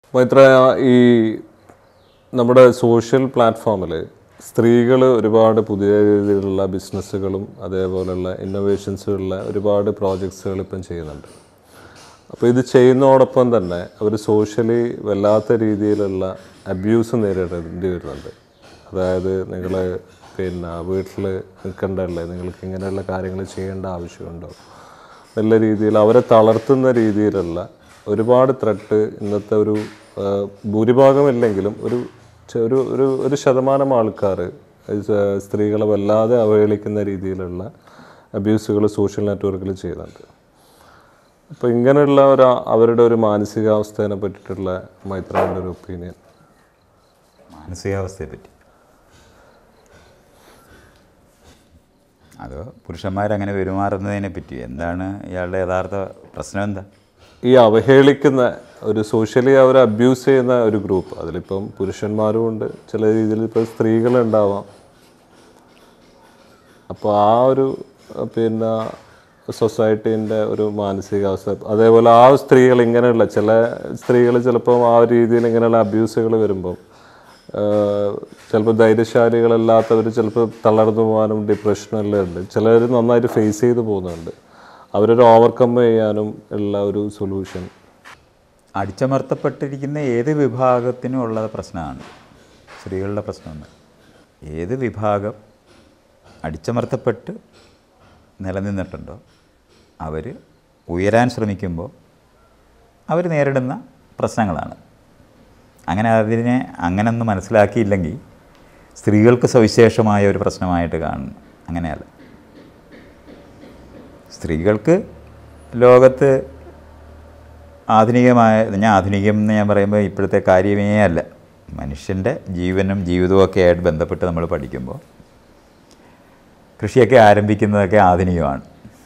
മൈത്ര ഈ നമ്മുടെ സോഷ്യൽ പ്ലാറ്റ്ഫോമിൽ സ്ത്രീകൾ ഒരുപാട് പുതിയ രീതിയിലുള്ള ബിസിനസ്സുകളും അതേപോലെയുള്ള ഇന്നോവേഷൻസുകളുള്ള ഒരുപാട് പ്രോജക്ട്സുകൾ ഇപ്പം ചെയ്യുന്നുണ്ട് അപ്പോൾ ഇത് ചെയ്യുന്നതോടൊപ്പം തന്നെ അവർ സോഷ്യലി വല്ലാത്ത രീതിയിലുള്ള അബ്യൂസ് നേരിടേണ്ടി വരുന്നുണ്ട് അതായത് നിങ്ങൾ പിന്നെ വീട്ടിൽ നിൽക്കണ്ടല്ലേ നിങ്ങൾക്ക് ഇങ്ങനെയുള്ള കാര്യങ്ങൾ ചെയ്യേണ്ട ആവശ്യമുണ്ടോ നല്ല രീതിയിൽ അവരെ തളർത്തുന്ന രീതിയിലുള്ള ഒരുപാട് ത്രെട്ട് ഇന്നത്തെ ഒരു ആ, ഭൂരിഭാഗമില്ലെങ്കിലും ഒരു ചെ- ഒരു ഒരു ഒരു ശതമാനം ആൾക്കാർ സ്ത്രീകളെ വല്ലാതെ അവഹേളിക്കുന്ന രീതിയിലുള്ള അബ്യൂസുകൾ സോഷ്യൽ നെറ്റ്വർക്കിൽ ചെയ്യുന്നുണ്ട് അപ്പോൾ ഇങ്ങനെയുള്ള ഒരു അവരുടെ ഒരു മാനസികാവസ്ഥയെ പറ്റിയിട്ടുള്ള മൈത്രയുടെ ഒരു ഒപ്പീനിയൻ മാനസികാവസ്ഥയെ പറ്റി അത് പുരുഷന്മാരങ്ങനെ പെരുമാറുന്നതിനെ പറ്റി എന്താണ് ഇയാളുടെ യഥാർത്ഥ പ്രശ്നം എന്താ ഈ അവഹേളിക്കുന്ന ഒരു സോഷ്യലി അവരെ അബ്യൂസ് ചെയ്യുന്ന ഒരു ഗ്രൂപ്പ് അതിലിപ്പം പുരുഷന്മാരും ഉണ്ട് ചില രീതിയിൽ ഇപ്പോൾ സ്ത്രീകളുണ്ടാവാം അപ്പോൾ ആ ഒരു അഹ് പിന്നെ സൊസൈറ്റീൻ്റെ ഒരു മാനസികാവസ്ഥ അതേപോലെ ആ സ്ത്രീകൾ ഇങ്ങനെയുള്ള ചില സ്ത്രീകൾ ചിലപ്പം ആ ഒരു രീതിയിൽ ഇങ്ങനെയുള്ള അബ്യൂസുകൾ വരുമ്പം ചിലപ്പോൾ ധൈര്യശാലികളല്ലാത്തവർ ചിലപ്പോൾ തളർന്നു പോകാനും ഡിപ്രഷനെല്ലാം ഉണ്ട് ചിലർ നന്നായിട്ട് ഫേസ് ചെയ്ത് പോകുന്നുണ്ട് അവരൊരു ഓവർകം ചെയ്യാനും ഉള്ള ഒരു സൊല്യൂഷൻ അടിച്ചമർത്തപ്പെട്ടിരിക്കുന്ന ഏത് വിഭാഗത്തിനും ഉള്ള പ്രശ്നമാണ് സ്ത്രീകളുടെ പ്രശ്നമാണ് ഏത് വിഭാഗം അടിച്ചമർത്തപ്പെട്ട് നിലനിന്നിട്ടുണ്ടോ അവർ ഉയരാൻ ശ്രമിക്കുമ്പോൾ അവർ നേരിടുന്ന പ്രശ്നങ്ങളാണ് അങ്ങനെ അതിനെ അങ്ങനൊന്നും മനസ്സിലാക്കിയില്ലെങ്കിൽ സ്ത്രീകൾക്ക് സവിശേഷമായ ഒരു പ്രശ്നമായിട്ട് കാണുന്നു അങ്ങനെയല്ല സ്ത്രീകൾക്ക് ലോകത്ത് ആധുനികമായ ഞാൻ ആധുനികം എന്ന് ഞാൻ പറയുമ്പോൾ ഇപ്പോഴത്തെ കാര്യമേ അല്ല മനുഷ്യൻ്റെ ജീവനും ജീവിതവും ഒക്കെ ആയിട്ട് ബന്ധപ്പെട്ട് നമ്മൾ പഠിക്കുമ്പോൾ കൃഷിയൊക്കെ ആരംഭിക്കുന്നതൊക്കെ ആധുനികമാണ്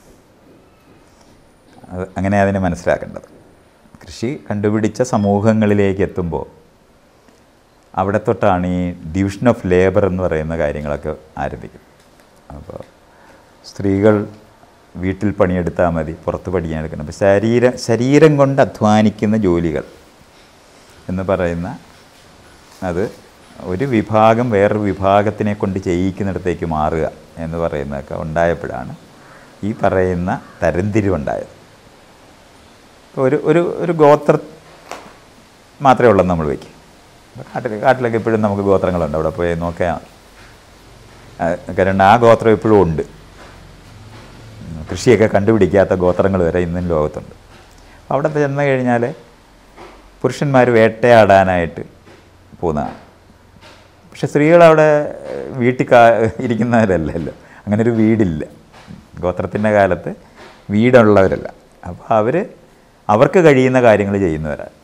അത് അങ്ങനെ അതിനെ മനസ്സിലാക്കേണ്ടത് കൃഷി കണ്ടുപിടിച്ച സമൂഹങ്ങളിലേക്ക് എത്തുമ്പോൾ അവിടെ തൊട്ടാണ് ഈ ഡിവിഷൻ ഓഫ് ലേബർ എന്ന് പറയുന്ന കാര്യങ്ങളൊക്കെ ആരംഭിക്കുന്നത് അപ്പോൾ സ്ത്രീകൾ വീട്ടിൽ പണിയെടുത്താൽ മതി പുറത്ത് പണിയെടുക്കണം അപ്പോൾ ശരീര ശരീരം കൊണ്ട് അധ്വാനിക്കുന്ന ജോലികൾ എന്ന് പറയുന്ന അത് ഒരു വിഭാഗം വേറൊരു വിഭാഗത്തിനെ കൊണ്ട് ചെയ്യിക്കുന്നിടത്തേക്ക് മാറുക എന്ന് പറയുന്നതൊക്കെ ഉണ്ടായപ്പോഴാണ് ഈ പറയുന്ന തരംതിരിവുണ്ടായത് ഇപ്പോൾ ഒരു ഒരു ഒരു ഗോത്ര മാത്രമേ ഉള്ളൂ നമ്മൾ വയ്ക്കും കാട്ടിൽ കാട്ടിലൊക്കെ ഇപ്പോഴും നമുക്ക് ഗോത്രങ്ങളുണ്ട് അവിടെ പോയി നോക്കിയാൽ മതി. കാരണം ആ ഗോത്രം ഇപ്പോഴും ഉണ്ട് കൃഷിയൊക്കെ കണ്ടുപിടിക്കാത്ത ഗോത്രങ്ങൾ വരെ ഇന്നും ലോകത്തുണ്ട് അവിടെ ചെന്ന് കഴിഞ്ഞാൽ പുരുഷന്മാർ വേട്ടയാടാനായിട്ട് പോകുന്നതാണ് പക്ഷെ സ്ത്രീകൾ അവിടെ വീട്ടിൽ കാ ഇരിക്കുന്നവരല്ലല്ലോ അങ്ങനെ ഒരു വീടില്ല ഗോത്രത്തിൻ്റെ കാലത്ത് വീടുള്ളവരല്ല അപ്പോൾ അവർ അവർക്ക് കഴിയുന്ന കാര്യങ്ങൾ ചെയ്യുന്നവരാണ്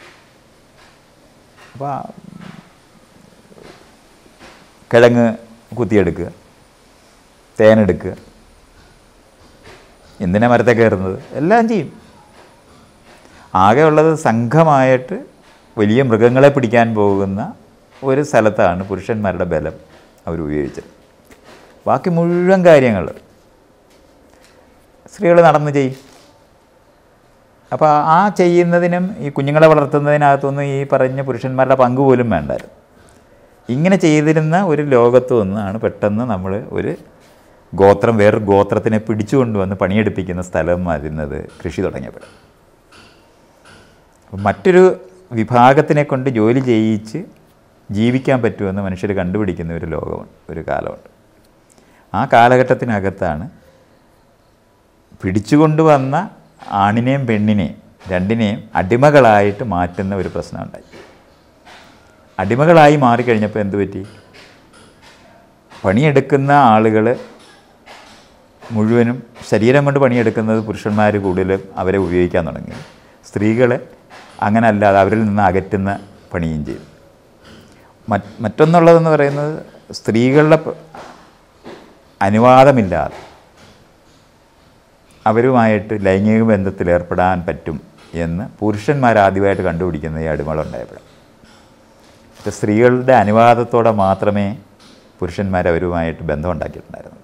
അപ്പോൾ കിഴങ്ങ് കുത്തിയെടുക്കുക തേനെടുക്കുക എന്തിനാ മരത്തെ കയറുന്നത് എല്ലാം ചെയ്യും ആകെ ഉള്ളത് സംഘമായിട്ട് വലിയ മൃഗങ്ങളെ പിടിക്കാൻ പോകുന്ന ഒരു സ്ഥലത്താണ് പുരുഷന്മാരുടെ ബലം അവർ ഉപയോഗിച്ചത് ബാക്കി മുഴുവൻ കാര്യങ്ങൾ സ്ത്രീകൾ നടന്ന് ചെയ്യും അപ്പോൾ ആ ചെയ്യുന്നതിനും ഈ കുഞ്ഞുങ്ങളെ വളർത്തുന്നതിനകത്തൊന്നും ഈ പറഞ്ഞ പുരുഷന്മാരുടെ പങ്ക് പോലും വേണ്ടായിരുന്നു ഇങ്ങനെ ചെയ്തിരുന്ന ഒരു ലോകത്ത് നിന്നാണ് പെട്ടെന്ന് നമ്മൾ ഒരു ഗോത്രം വേറൊരു ഗോത്രത്തിനെ പിടിച്ചുകൊണ്ടുവന്ന് പണിയെടുപ്പിക്കുന്ന സ്ഥലം വരുന്നത് കൃഷി തുടങ്ങിയപ്പോൾ അപ്പം മറ്റൊരു വിഭാഗത്തിനെ കൊണ്ട് ജോലി ചെയ്യിച്ച് ജീവിക്കാൻ പറ്റുമെന്ന് മനുഷ്യർ കണ്ടുപിടിക്കുന്ന ഒരു ലോകമുണ്ട് ഒരു കാലമുണ്ട് ആ കാലഘട്ടത്തിനകത്താണ് പിടിച്ചുകൊണ്ടുവന്ന ആണിനെയും പെണ്ണിനെയും രണ്ടിനെയും അടിമകളായിട്ട് മാറ്റുന്ന ഒരു പ്രശ്നം ഉണ്ടായി അടിമകളായി മാറിക്കഴിഞ്ഞപ്പോൾ എന്ത് പറ്റി പണിയെടുക്കുന്ന ആളുകൾ മുഴുവനും ശരീരം കൊണ്ട് പണിയെടുക്കുന്നത് പുരുഷന്മാർ കൂടുതലും അവരെ ഉപയോഗിക്കാൻ തുടങ്ങി സ്ത്രീകളെ അങ്ങനെ അല്ലാതെ അവരിൽ നിന്ന് അകറ്റുന്ന പണിയും ചെയ്തു മറ്റ് മറ്റൊന്നുള്ളതെന്ന് പറയുന്നത് സ്ത്രീകളുടെ പ- അനുവാദമില്ലാതെ അവരുമായിട്ട് ലൈംഗിക ബന്ധത്തിൽ ഏർപ്പെടാൻ പറ്റും എന്ന് പുരുഷന്മാർ ആദ്യമായിട്ട് കണ്ടുപിടിക്കുന്ന ഈ അടിമകളുണ്ടായപ്പോഴാണ് പക്ഷെ സ്ത്രീകളുടെ അനുവാദത്തോടെ മാത്രമേ പുരുഷന്മാർ അവരുമായിട്ട് ബന്ധം ഉണ്ടാക്കിയിട്ടുണ്ടായിരുന്നു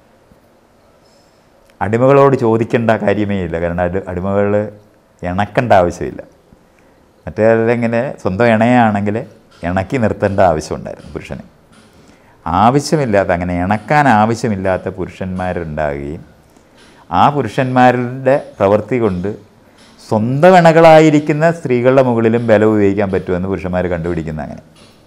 അടിമകളോട് ചോദിക്കേണ്ട കാര്യമേ ഇല്ല കാരണം അടി അടിമകൾ ഇണക്കേണ്ട ആവശ്യമില്ല മറ്റേതിങ്ങനെ സ്വന്തം ഇണയാണെങ്കിൽ ഇണക്കി നിർത്തേണ്ട ആവശ്യമുണ്ടായിരുന്നു പുരുഷന് ആവശ്യമില്ലാത്ത അങ്ങനെ ഇണക്കാൻ ആവശ്യമില്ലാത്ത പുരുഷന്മാരുണ്ടാകുകയും ആ പുരുഷന്മാരുടെ പ്രവൃത്തി കൊണ്ട് സ്വന്തം ഇണകളായിരിക്കുന്ന സ്ത്രീകളുടെ മുകളിലും ബലം ഉപയോഗിക്കാൻ പറ്റുമെന്ന് പുരുഷന്മാർ കണ്ടുപിടിക്കുന്ന അങ്ങനെ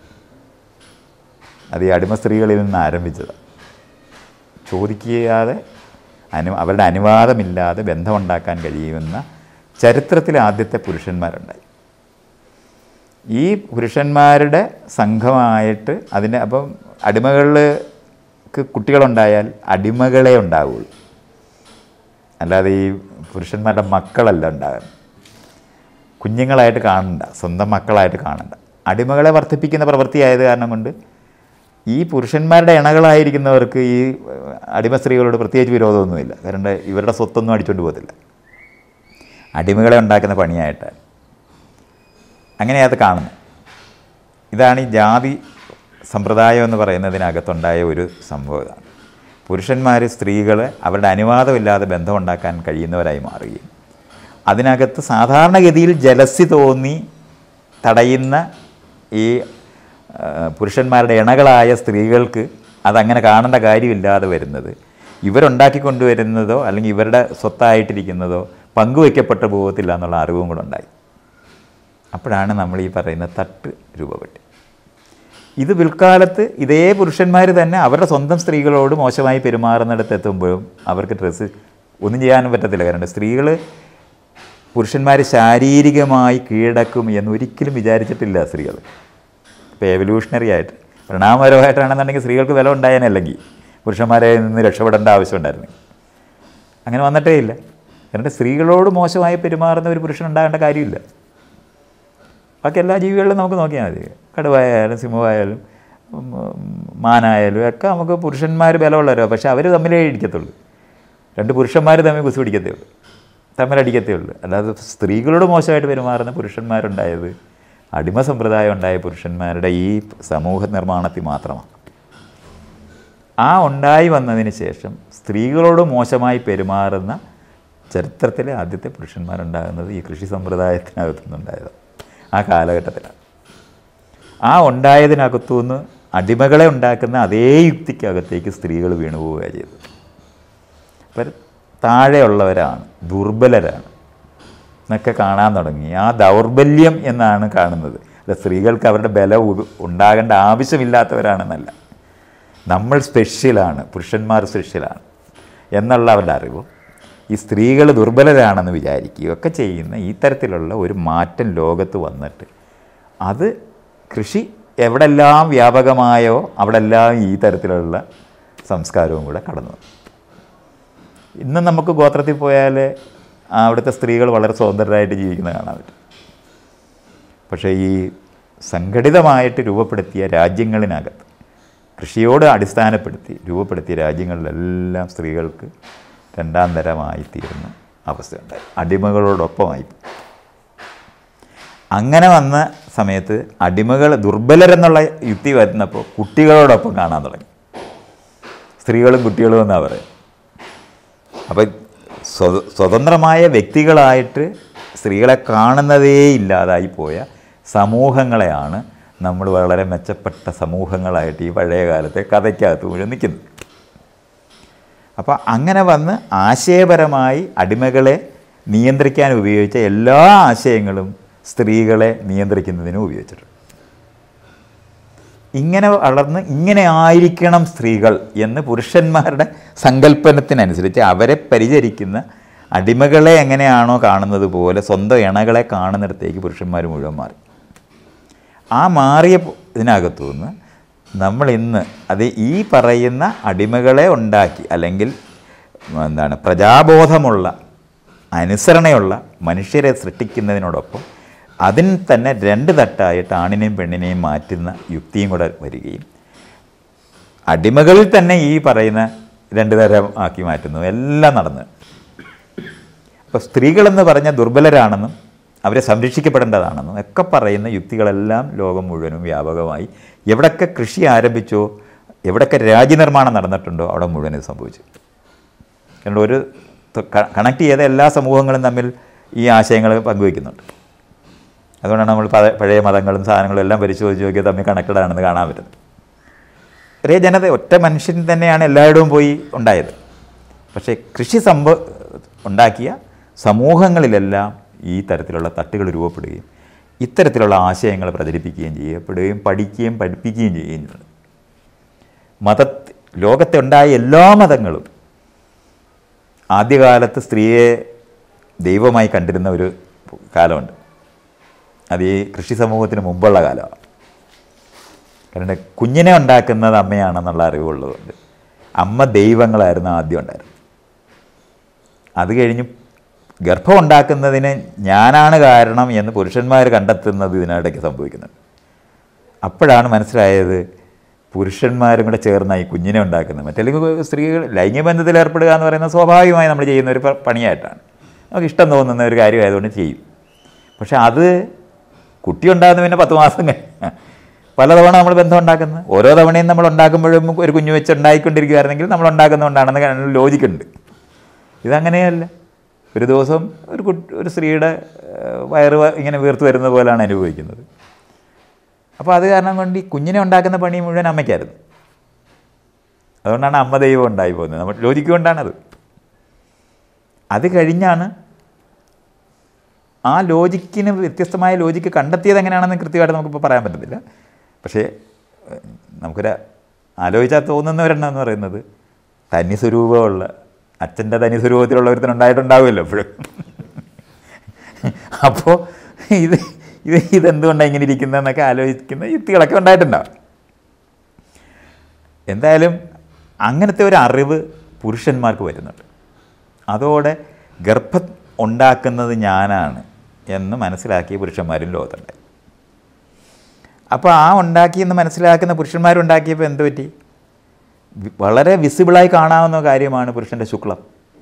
അത് ഈ അടിമ സ്ത്രീകളിൽ നിന്ന് ആരംഭിച്ചത് ചോദിക്കാതെ അനു അവരുടെ അനുവാദമില്ലാതെ ബന്ധമുണ്ടാക്കാൻ കഴിയുമെന്ന ചരിത്രത്തിലെ ആദ്യത്തെ പുരുഷന്മാരുണ്ടായി ഈ പുരുഷന്മാരുടെ സംഘമായിട്ട് അതിന് അപ്പം അടിമകൾക്ക് കുട്ടികളുണ്ടായാൽ അടിമകളെ ഉണ്ടാവുള്ളൂ അല്ലാതെ ഈ പുരുഷന്മാരുടെ മക്കളല്ല ഉണ്ടാകുന്നത് കുഞ്ഞുങ്ങളായിട്ട് കാണണ്ട സ്വന്തം മക്കളായിട്ട് കാണണ്ട അടിമകളെ വർദ്ധിപ്പിക്കുന്ന പ്രവൃത്തിയായത് കാരണം കൊണ്ട് ഈ പുരുഷന്മാരുടെ ഇണകളായിരിക്കുന്നവർക്ക് ഈ അടിമ സ്ത്രീകളോട് പ്രത്യേകിച്ച് വിരോധമൊന്നുമില്ല കാരണം ഇവരുടെ സ്വത്തൊന്നും അടിച്ചുകൊണ്ട് പോകത്തില്ല അടിമകളെ ഉണ്ടാക്കുന്ന പണിയായിട്ടാണ് അങ്ങനെയാണ് അത് കാണുന്നത് ഇതാണ് ഈ ജാതി സമ്പ്രദായം എന്ന് പറയുന്നതിനകത്തുണ്ടായ ഒരു സംഭവം ഇതാണ് പുരുഷന്മാർ സ്ത്രീകൾ അവരുടെ അനുവാദമില്ലാതെ ബന്ധമുണ്ടാക്കാൻ കഴിയുന്നവരായി മാറുകയും അതിനകത്ത് സാധാരണഗതിയിൽ ജലസി തോന്നി തടയുന്ന ഈ ആ, പുരുഷന്മാരുടെ ഇണകളായ സ്ത്രീകൾക്ക് അതങ്ങനെ കാണേണ്ട കാര്യമില്ലാതെ വരുന്നത് ഇവരുണ്ടാക്കിക്കൊണ്ടുവരുന്നതോ അല്ലെങ്കിൽ ഇവരുടെ സ്വത്തായിട്ടിരിക്കുന്നതോ പങ്കുവയ്ക്കപ്പെട്ടു പോകത്തില്ല എന്നുള്ള അറിവും കൂടെ ഉണ്ടായി അപ്പോഴാണ് നമ്മൾ ഈ പറയുന്ന തട്ട് രൂപപ്പെട്ടത് ഇത് പിൽക്കാലത്ത് ഇതേ പുരുഷന്മാർ തന്നെ അവരുടെ സ്വന്തം സ്ത്രീകളോട് മോശമായി പെരുമാറുന്നിടത്ത് എത്തുമ്പോഴും അവർക്ക് ഡ്രസ്സ് ഒന്നും ചെയ്യാനും പറ്റത്തില്ല കാരണം സ്ത്രീകൾ പുരുഷന്മാർ ശാരീരികമായി കീഴടക്കും എന്ന് ഒരിക്കലും വിചാരിച്ചിട്ടില്ല സ്ത്രീകൾ ഇപ്പോൾ എവല്യൂഷണറി ആയിട്ട് പരിണാമപരമായിട്ടാണെന്നുണ്ടെങ്കിൽ സ്ത്രീകൾക്ക് വില ഉണ്ടായാനല്ലെങ്കിൽ പുരുഷന്മാരെ നിന്ന് രക്ഷപ്പെടേണ്ട ആവശ്യമുണ്ടായിരുന്നു അങ്ങനെ വന്നിട്ടേ ഇല്ല കാരണം സ്ത്രീകളോട് മോശമായി പെരുമാറുന്ന ഒരു പുരുഷൻ ഉണ്ടാകേണ്ട കാര്യമില്ല ബാക്കി എല്ലാ ജീവികളിലും നമുക്ക് നോക്കിയാൽ മതി കടുവായാലും സിംഹമായാലും ഉം, ഉം, മാനായാലും ഒക്കെ നമുക്ക് പുരുഷന്മാർ ബലമുള്ളവരോ പക്ഷെ അവർ തമ്മിലേ ഇടിക്കത്തുള്ളൂ രണ്ട് പുരുഷന്മാർ തമ്മിൽ കുസു പിടിക്കത്തേ ഉള്ളൂ തമ്മിലടിക്കത്തേ ഉള്ളൂ അല്ലാതെ സ്ത്രീകളോട് മോശമായിട്ട് പെരുമാറുന്ന പുരുഷന്മാരുണ്ടായത് അടിമ സമ്പ്രദായം ഉണ്ടായ പുരുഷന്മാരുടെ ഈ സമൂഹ നിർമ്മാണത്തിൽ മാത്രമാണ് ആ ഉണ്ടായി വന്നതിന് ശേഷം സ്ത്രീകളോട് മോശമായി പെരുമാറുന്ന ചരിത്രത്തിലെ ആദ്യത്തെ പുരുഷന്മാരുണ്ടാകുന്നത് ഈ കൃഷി സമ്പ്രദായത്തിനകത്തു നിന്നുണ്ടായതാണ് ആ കാലഘട്ടത്തിലാണ് ആ ഉണ്ടായതിനകത്തുനിന്ന് അടിമകളെ ഉണ്ടാക്കുന്ന അതേ യുക്തിക്കകത്തേക്ക് സ്ത്രീകൾ വീണു പോവുക ചെയ്തത് അപ്പം താഴെയുള്ളവരാണ് ദുർബലരാണ് എന്നൊക്കെ കാണാൻ തുടങ്ങി ആ ദൗർബല്യം എന്നാണ് കാണുന്നത് അല്ല സ്ത്രീകൾക്ക് അവരുടെ ബലം ഉ- ഉണ്ടാകേണ്ട ആവശ്യമില്ലാത്തവരാണെന്നല്ല നമ്മൾ സ്പെഷ്യലാണ് പുരുഷന്മാർ സ്പെഷ്യലാണ് എന്നുള്ള അവരുടെ അറിവും ഈ സ്ത്രീകൾ ദുർബലരാണെന്ന് വിചാരിക്കുകയൊക്കെ ചെയ്യുന്ന ഈ തരത്തിലുള്ള ഒരു മാറ്റം ലോകത്ത് വന്നിട്ട് അത് കൃഷി എവിടെല്ലാം വ്യാപകമായോ അവിടെല്ലാം ഈ തരത്തിലുള്ള സംസ്കാരവും കൂടെ കടന്നു വന്നു ഇന്ന് നമുക്ക് ഗോത്രത്തിൽ പോയാൽ അവിടുത്തെ സ്ത്രീകൾ വളരെ സ്വതന്ത്രരായിട്ട് ജീവിക്കുന്നത് കാണാൻ പറ്റും പക്ഷേ ഈ സംഘടിതമായിട്ട് രൂപപ്പെടുത്തിയ രാജ്യങ്ങളിനകത്ത് കൃഷിയോട് അടിസ്ഥാനപ്പെടുത്തി രൂപപ്പെടുത്തിയ രാജ്യങ്ങളിലെല്ലാം സ്ത്രീകൾക്ക് രണ്ടാം തരമായി തീരുന്ന അവസ്ഥയുണ്ടായി അടിമകളോടൊപ്പമായി അങ്ങനെ വന്ന സമയത്ത് അടിമകൾ ദുർബലരെന്നുള്ള യുക്തി വരുന്നപ്പോൾ കുട്ടികളോടൊപ്പം കാണാൻ തുടങ്ങി സ്ത്രീകളും കുട്ടികളും എന്നാണ് പറയുന്നത് അപ്പം സ്വത സ്വതന്ത്രമായ വ്യക്തികളായിട്ട് സ്ത്രീകളെ കാണുന്നതേ ഇല്ലാതായി പോയ സമൂഹങ്ങളെയാണ് നമ്മൾ വളരെ മെച്ചപ്പെട്ട സമൂഹങ്ങളായിട്ട് ഈ പഴയ കാലത്തെ കഥയ്ക്കകത്ത് മുഴുവൻ നിൽക്കുന്നത് അപ്പോൾ അങ്ങനെ വന്ന് ആശയപരമായി അടിമകളെ നിയന്ത്രിക്കാൻ ഉപയോഗിച്ച എല്ലാ ആശയങ്ങളും സ്ത്രീകളെ നിയന്ത്രിക്കുന്നതിനും ഉപയോഗിച്ചിട്ടുണ്ട് ഇങ്ങനെ വളർന്ന് ഇങ്ങനെ ആയിരിക്കണം സ്ത്രീകൾ എന്ന് പുരുഷന്മാരുടെ സങ്കല്പനത്തിനനുസരിച്ച് അവരെ പരിചരിക്കുന്ന അടിമകളെ എങ്ങനെയാണോ കാണുന്നത് പോലെ സ്വന്തം ഇണകളെ കാണുന്നിടത്തേക്ക് പുരുഷന്മാർ മുഴുവൻ മാറി ആ മാറിയ പ- ഇതിനകത്തു നിന്ന് നമ്മൾ ഇന്ന് അത് ഈ പറയുന്ന അടിമകളെ ഉണ്ടാക്കി അല്ലെങ്കിൽ എന്താണ് പ്രജാബോധമുള്ള അനുസരണയുള്ള മനുഷ്യരെ സൃഷ്ടിക്കുന്നതിനോടൊപ്പം അതിന് തന്നെ രണ്ട് തട്ടായിട്ട് ആണിനെയും പെണ്ണിനെയും മാറ്റുന്ന യുക്തിയും കൂടെ വരികയും അടിമകളിൽ തന്നെ ഈ പറയുന്ന രണ്ട് തരം ആക്കി മാറ്റുന്നു എല്ലാം നടന്ന് അപ്പോൾ സ്ത്രീകളെന്ന് പറഞ്ഞ ദുർബലരാണെന്നും അവരെ സംരക്ഷിക്കപ്പെടേണ്ടതാണെന്നും ഒക്കെ പറയുന്ന യുക്തികളെല്ലാം ലോകം മുഴുവനും വ്യാപകമായി എവിടൊക്കെ കൃഷി ആരംഭിച്ചോ എവിടൊക്കെ രാജ്യനിർമ്മാണം നടന്നിട്ടുണ്ടോ അവിടെ മുഴുവൻ ഇത് സംഭവിച്ചു കാരണം ഒരു കണക്ട് ചെയ്ത എല്ലാ സമൂഹങ്ങളും തമ്മിൽ ഈ ആശയങ്ങൾ പങ്കുവയ്ക്കുന്നുണ്ട് അതുകൊണ്ടാണ് നമ്മൾ പഴ- പഴയ മതങ്ങളും സാധനങ്ങളും എല്ലാം പരിശോധിച്ച് നോക്കിയാൽ തമ്മിൽ കണക്റ്റഡ് ആണെന്ന് കാണാൻ പറ്റുന്നത് ഒരേ ജനത ഒറ്റ മനുഷ്യൻ തന്നെയാണ് എല്ലായിടവും പോയി ഉണ്ടായത് പക്ഷേ കൃഷി സംഭവ ഉണ്ടാക്കിയ സമൂഹങ്ങളിലെല്ലാം ഈ തരത്തിലുള്ള തട്ടുകൾ രൂപപ്പെടുകയും ഇത്തരത്തിലുള്ള ആശയങ്ങൾ പ്രചരിപ്പിക്കുകയും ചെയ്യപ്പെടുകയും പഠിക്കുകയും പഠിപ്പിക്കുകയും ചെയ്യുകയും ചെയ്യുന്നത് മത ലോകത്തെ ഉണ്ടായ എല്ലാ മതങ്ങളും ആദ്യകാലത്ത് സ്ത്രീയെ ദൈവമായി കണ്ടിരുന്ന ഒരു കാലമുണ്ട് അത് ഈ കൃഷി സമൂഹത്തിന് മുമ്പുള്ള കാലമാണ് കാരണം കുഞ്ഞിനെ ഉണ്ടാക്കുന്നത് അമ്മയാണെന്നുള്ള അറിവുള്ളതുകൊണ്ട് അമ്മ ദൈവങ്ങളായിരുന്നു ആദ്യം ഉണ്ടായിരുന്നത് അത് കഴിഞ്ഞ് ഗർഭം ഉണ്ടാക്കുന്നതിന് ഞാനാണ് കാരണം എന്ന് പുരുഷന്മാർ കണ്ടെത്തുന്നത് ഇതിനിടയ്ക്ക് സംഭവിക്കുന്നുണ്ട് അപ്പോഴാണ് മനസ്സിലായത് പുരുഷന്മാരും കൂടെ ചേർന്നായി കുഞ്ഞിനെ ഉണ്ടാക്കുന്നത് മറ്റല്ലെങ്കിൽ സ്ത്രീകൾ ലൈംഗിക ബന്ധത്തിൽ ഏർപ്പെടുക എന്ന് പറയുന്നത് സ്വാഭാവികമായി നമ്മൾ ചെയ്യുന്ന ഒരു പ- പണിയായിട്ടാണ് നമുക്ക് ഇഷ്ടം തോന്നുന്ന ഒരു കാര്യമായതുകൊണ്ട് ചെയ്യും പക്ഷെ അത് കുട്ടി ഉണ്ടാകുന്ന പിന്നെ പത്ത് മാസം കഴിഞ്ഞ് പലതവണ നമ്മൾ ബന്ധം ഉണ്ടാക്കുന്നത് ഓരോ തവണയും നമ്മൾ ഉണ്ടാക്കുമ്പോഴും ഒരു കുഞ്ഞു വെച്ച് ഉണ്ടായിക്കൊണ്ടിരിക്കുകയായിരുന്നെങ്കിൽ നമ്മൾ ഉണ്ടാക്കുന്നതുകൊണ്ടാണെന്ന് കാണാൻ ലോജിക്കുണ്ട് ഇതങ്ങനെയല്ല ഒരു ദിവസം ഒരു കുട്ടി ഒരു സ്ത്രീയുടെ ഏഹ്, വയറ് വ- ഇങ്ങനെ വീർത്ത് വരുന്നത് പോലെയാണ് അനുഭവിക്കുന്നത് അപ്പോൾ അത് കാരണം കൊണ്ട് ഈ കുഞ്ഞിനെ ഉണ്ടാക്കുന്ന പണി മുഴുവൻ അമ്മയ്ക്കായിരുന്നു അതുകൊണ്ടാണ് അമ്മ ദൈവം ഉണ്ടായി പോകുന്നത് നമ്മൾ ലോജിക്ക് കൊണ്ടാണത് അത് കഴിഞ്ഞാണ് ആ ലോജിക്കിന് വ്യത്യസ്തമായ ലോജിക്ക് കണ്ടെത്തിയത് എങ്ങനെയാണെന്ന് കൃത്യമായിട്ട് നമുക്കിപ്പോൾ പറയാൻ പറ്റത്തില്ല പക്ഷേ ഏഹ്, നമുക്കൊരു ആലോചിച്ചാൽ തോന്നുന്ന ഒരെണ്ണം എന്ന് പറയുന്നത് തനി സ്വരൂപമുള്ള അച്ഛൻ്റെ തനി സ്വരൂപത്തിലുള്ള ഒരുത്തനുണ്ടായിട്ടുണ്ടാവുമല്ലോ എപ്പോഴും അപ്പോൾ ഇത് ഇത് ഇതെന്തുകൊണ്ടാണ് ഇങ്ങനെ ഇരിക്കുന്നതെന്നൊക്കെ ആലോചിക്കുന്ന യുക്തികളൊക്കെ ഉണ്ടായിട്ടുണ്ടാവും എന്തായാലും അങ്ങനത്തെ ഒരു അറിവ് പുരുഷന്മാർക്ക് വരുന്നുണ്ട് അതോടെ ഗർഭം ഉണ്ടാക്കുന്നത് ഞാനാണ് എന്ന് മനസ്സിലാക്കിയ പുരുഷന്മാരും ലോകത്തുണ്ടായി അപ്പോൾ ആ ഉണ്ടാക്കിയെന്ന് മനസ്സിലാക്കുന്ന പുരുഷന്മാരുണ്ടാക്കിയപ്പോൾ എന്ത് പറ്റി വി- വളരെ വിസിബിളായി കാണാവുന്ന കാര്യമാണ് പുരുഷൻ്റെ ശുക്ലം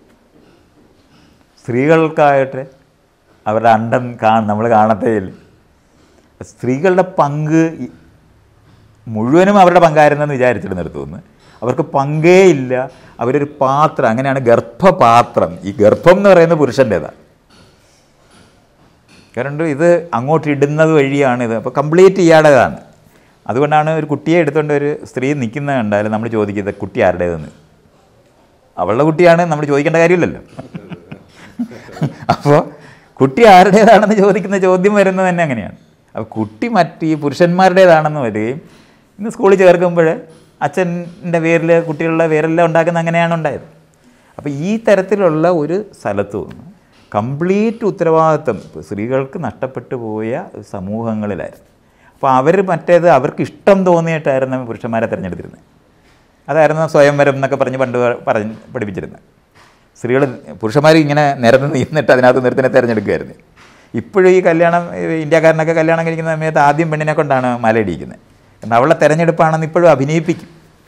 സ്ത്രീകൾക്കായിട്ട് അവരുടെ അണ്ടം കാ നമ്മൾ കാണത്തേയില്ല സ്ത്രീകളുടെ പങ്ക് ഈ- മുഴുവനും അവരുടെ പങ്കായിരുന്നെന്ന് വിചാരിച്ചിട്ട് നിർത്തുന്നു അവർക്ക് പങ്കേ ഇല്ല അവരൊരു പാത്രം അങ്ങനെയാണ് ഗർഭപാത്രം ഈ ഗർഭം എന്ന് പറയുന്നത് പുരുഷൻ്റേതാണ് കാരണം ഇത് അങ്ങോട്ട് ഇടുന്നത് വഴിയാണ് ഇത് അപ്പോൾ കംപ്ലീറ്റ് ഇയാളുടേതാണ് അതുകൊണ്ടാണ് ഒരു കുട്ടിയെ എടുത്തുകൊണ്ട് ഒരു സ്ത്രീ നിൽക്കുന്നത് കണ്ടാൽ നമ്മൾ ചോദിക്കുന്നത് കുട്ടി ആരുടേതെന്ന് അവളുടെ കുട്ടിയാണ് നമ്മൾ ചോദിക്കേണ്ട കാര്യമില്ലല്ലോ അപ്പോൾ കുട്ടി ആരുടേതാണെന്ന് ചോദിക്കുന്ന ചോദ്യം വരുന്നത് തന്നെ അങ്ങനെയാണ് അപ്പോൾ കുട്ടി മറ്റ് ഈ പുരുഷന്മാരുടേതാണെന്ന് വരികയും ഇന്ന് സ്കൂളിൽ ചേർക്കുമ്പോൾ അച്ഛൻ്റെ പേരിൽ കുട്ടികളുടെ പേരെല്ലാം ഉണ്ടാക്കുന്ന അങ്ങനെയാണ് ഉണ്ടായത് അപ്പോൾ ഈ തരത്തിലുള്ള ഒരു സ്ഥലത്തു നിന്ന് കംപ്ലീറ്റ് ഉത്തരവാദിത്വം സ്ത്രീകൾക്ക് നഷ്ടപ്പെട്ടു പോയ സമൂഹങ്ങളിലായിരുന്നു അപ്പോൾ അവർ മറ്റേത് അവർക്ക് ഇഷ്ടം തോന്നിയിട്ടായിരുന്നു പുരുഷന്മാരെ തിരഞ്ഞെടുത്തിരുന്നത് അതായിരുന്നു സ്വയംവരം എന്നൊക്കെ പറഞ്ഞ് പണ്ട് പറഞ്ഞ് പഠിപ്പിച്ചിരുന്നത് സ്ത്രീകൾ പുരുഷന്മാർ ഇങ്ങനെ നിരന്ന് നിന്നിട്ട് അതിനകത്ത് നിർത്തിനെ തിരഞ്ഞെടുക്കുമായിരുന്നു ഇപ്പോഴും ഈ കല്യാണം ഈ ഇന്ത്യക്കാരനൊക്കെ കല്യാണം കഴിക്കുന്ന സമയത്ത് ആദ്യം പെണ്ണിനെ കൊണ്ടാണ് മലയിടിക്കുന്നത് കാരണം അവളുടെ തെരഞ്ഞെടുപ്പാണെന്ന് ഇപ്പോഴും അഭിനയിപ്പിക്കും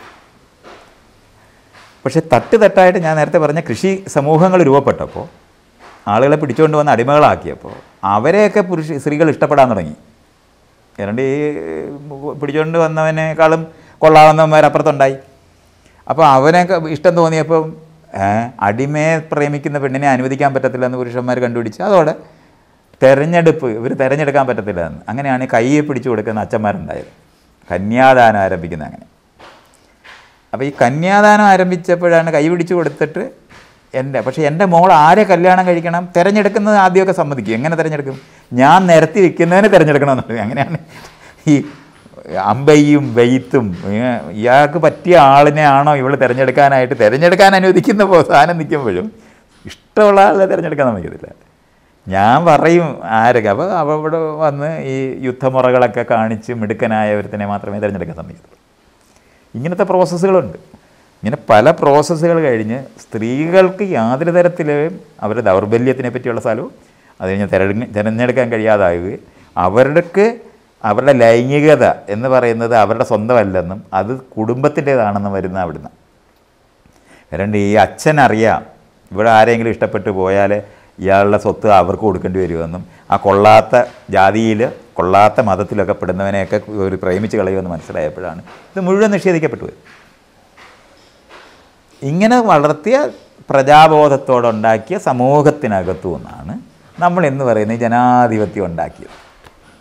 പക്ഷേ തട്ട് തട്ടായിട്ട് ഞാൻ നേരത്തെ പറഞ്ഞ കൃഷി സമൂഹങ്ങൾ രൂപപ്പെട്ടപ്പോൾ ആളുകളെ പിടിച്ചുകൊണ്ട് വന്ന് അടിമകളാക്കിയപ്പോൾ അവരെയൊക്കെ പുരുഷ സ്ത്രീകൾ ഇഷ്ടപ്പെടാൻ തുടങ്ങി ഏതാണ്ട് ഈ പിടിച്ചുകൊണ്ട് വന്നവനേക്കാളും കൊള്ളാവുന്നവന്മാരപ്പുറത്തുണ്ടായി അപ്പോൾ അവനൊക്കെ ഇഷ്ടം തോന്നിയപ്പം ഏ, അടിമയെ പ്രേമിക്കുന്ന പെണ്ണിനെ അനുവദിക്കാൻ പറ്റത്തില്ല എന്ന് പുരുഷന്മാർ കണ്ടുപിടിച്ച് അതോടെ തെരഞ്ഞെടുപ്പ് ഇവർ തിരഞ്ഞെടുക്കാൻ പറ്റത്തില്ല എന്ന് അങ്ങനെയാണ് ഈ കയ്യെ പിടിച്ചു കൊടുക്കുന്ന അച്ഛന്മാരുണ്ടായത് കന്യാദാനം ആരംഭിക്കുന്നത് അങ്ങനെ അപ്പോൾ ഈ കന്യാദാനം ആരംഭിച്ചപ്പോഴാണ് കൈ പിടിച്ചു കൊടുത്തിട്ട് എൻ്റെ പക്ഷേ എൻ്റെ മോൾ ആരെ കല്യാണം കഴിക്കണം തിരഞ്ഞെടുക്കുന്നത് ആദ്യമൊക്കെ സമ്മതിക്കും എങ്ങനെ തിരഞ്ഞെടുക്കും ഞാൻ നിരത്തി വെക്കുന്നതിന് തിരഞ്ഞെടുക്കണമെന്നുള്ളത് അങ്ങനെയാണ് ഈ അമ്പയും വെയ്ത്തും ഏ, ഇയാൾക്ക് പറ്റിയ ആളിനെ ആണോ ഇവൾ തിരഞ്ഞെടുക്കാനായിട്ട് തിരഞ്ഞെടുക്കാൻ അനുവദിക്കുന്ന പോ- സാധനം നിൽക്കുമ്പോഴും ഇഷ്ടമുള്ള ആളെ തിരഞ്ഞെടുക്കാൻ സമ്മതിക്കത്തില്ല ഞാൻ പറയും ആരൊക്കെ അപ്പോൾ അവിടെ വന്ന് ഈ യുദ്ധമുറകളൊക്കെ കാണിച്ച് മിടുക്കനായ ഒരുത്തനെ മാത്രമേ തിരഞ്ഞെടുക്കാൻ സമ്മതിക്കത്തുള്ളൂ ഇങ്ങനത്തെ പ്രോസസ്സുകളുണ്ട് ഇങ്ങനെ പല പ്രോസസ്സുകൾ കഴിഞ്ഞ് സ്ത്രീകൾക്ക് യാതൊരു തരത്തിലും അവരുടെ ദൗർബല്യത്തിനെ പറ്റിയുള്ള സ്ഥലവും അത് കഴിഞ്ഞ് തിരഞ്ഞ് തിരഞ്ഞെടുക്കാൻ കഴിയാതാവുകയും അവർക്ക് അവരുടെ ലൈംഗികത എന്ന് പറയുന്നത് അവരുടെ സ്വന്തമല്ലെന്നും അത് കുടുംബത്തിൻ്റേതാണെന്നും വരുന്ന അവിടുന്ന് രണ്ട് ഈ അച്ഛൻ അറിയാം ഇവിടെ ആരെങ്കിലും ഇഷ്ടപ്പെട്ടു പോയാൽ ഇയാളുടെ സ്വത്ത് അവർക്ക് കൊടുക്കേണ്ടി വരുമെന്നും ആ കൊള്ളാത്ത ജാതിയിൽ കൊള്ളാത്ത മതത്തിലൊക്കെ പെടുന്നവനെയൊക്കെ ഒരു പ്രേമിച്ച് കളയുമെന്ന് മനസ്സിലായപ്പോഴാണ് ഇത് മുഴുവൻ നിഷേധിക്കപ്പെട്ടു പോയത് ഇങ്ങനെ വളർത്തിയ പ്രജാബോധത്തോടുണ്ടാക്കിയ സമൂഹത്തിനകത്തു നിന്നാണ് നമ്മൾ എന്ന് പറയുന്ന ഈ ജനാധിപത്യം ഉണ്ടാക്കിയത്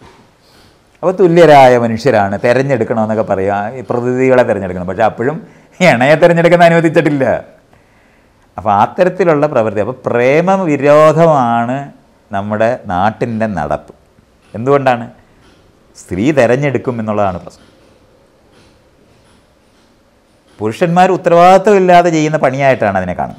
അപ്പോൾ തുല്യരായ മനുഷ്യരാണ് തിരഞ്ഞെടുക്കണമെന്നൊക്കെ പറയാം ഈ പ്രതിനിധികളെ തിരഞ്ഞെടുക്കണം പക്ഷെ അപ്പോഴും ഇണയെ തിരഞ്ഞെടുക്കാൻ അനുവദിച്ചിട്ടില്ല അപ്പോൾ അത്തരത്തിലുള്ള പ്രവൃത്തി അപ്പോൾ പ്രേമവിരോധമാണ് നമ്മുടെ നാട്ടിൻ്റെ നടപ്പ് എന്തുകൊണ്ടാണ് സ്ത്രീ തിരഞ്ഞെടുക്കും എന്നുള്ളതാണ് പ്രശ്നം പുരുഷന്മാർ ഉത്തരവാദിത്വമില്ലാതെ ചെയ്യുന്ന പണിയായിട്ടാണ് അതിനെ കാണുന്നത്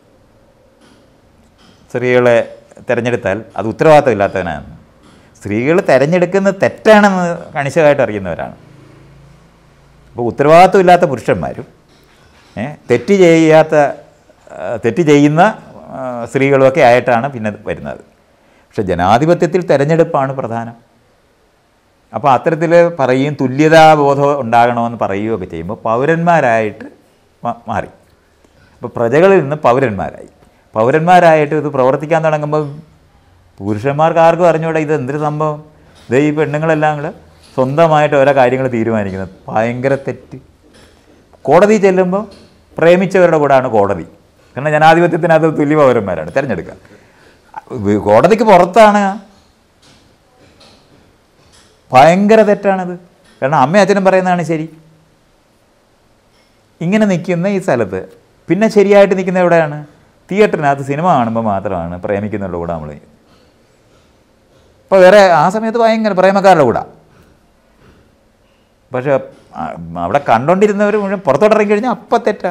സ്ത്രീകളെ തിരഞ്ഞെടുത്താൽ അത് ഉത്തരവാദിത്തമില്ലാത്തവനാണ് സ്ത്രീകൾ തിരഞ്ഞെടുക്കുന്നത് തെറ്റാണെന്ന് കണിശമായിട്ട് അറിയുന്നവരാണ് അപ്പോൾ ഉത്തരവാദിത്വമില്ലാത്ത പുരുഷന്മാരും ഏ, തെറ്റ് ചെയ്യാത്ത ആ, തെറ്റ് ചെയ്യുന്ന ആ, സ്ത്രീകളുമൊക്കെ ആയിട്ടാണ് പിന്നെ വരുന്നത് പക്ഷെ ജനാധിപത്യത്തിൽ തിരഞ്ഞെടുപ്പാണ് പ്രധാനം അപ്പോൾ അത്തരത്തിൽ പറയും തുല്യതാബോധം ഉണ്ടാകണമെന്ന് പറയുകയൊക്കെ ചെയ്യുമ്പോൾ പൗരന്മാരായിട്ട് മ- മാറി അപ്പോൾ പ്രജകളിൽ നിന്ന് പൗരന്മാരായി പൗരന്മാരായിട്ട് ഇത് പ്രവർത്തിക്കാൻ തുടങ്ങുമ്പോൾ പുരുഷന്മാർക്ക് ആർക്കും അറിഞ്ഞൂടെ ഇത് എന്തൊരു സംഭവം ഇത് ഈ പെണ്ണുങ്ങളെല്ലാം കൂടെ സ്വന്തമായിട്ട് ഓരോ കാര്യങ്ങൾ തീരുമാനിക്കുന്നത് ഭയങ്കര തെറ്റ് കോടതി ചെല്ലുമ്പോൾ പ്രേമിച്ചവരുടെ കൂടെയാണ് കോടതി കാരണം ജനാധിപത്യത്തിനകത്ത് തുല്യ പൗരന്മാരാണ് തിരഞ്ഞെടുക്കുക വി- കോടതിക്ക് പുറത്താണ് ഭയങ്കര തെറ്റാണത് കാരണം അമ്മയും അച്ഛനും പറയുന്നതാണ് ശരി ഇങ്ങനെ നിൽക്കുന്ന ഈ സ്ഥലത്ത് പിന്നെ ശരിയായിട്ട് നിൽക്കുന്ന എവിടെയാണ് തിയേറ്ററിനകത്ത് സിനിമ കാണുമ്പോൾ മാത്രമാണ് പ്രേമിക്കുന്നവരുടെ കൂടെ നമ്മൾ ഇപ്പോൾ വേറെ ആ സമയത്ത് ഭയങ്കര പ്രേമക്കാരുടെ കൂടെ പക്ഷെ ആ, അവിടെ കണ്ടോണ്ടിരുന്നവർ മുഴുവൻ പുറത്തോട്ട് ഇറങ്ങി കഴിഞ്ഞാൽ അപ്പം തെറ്റാ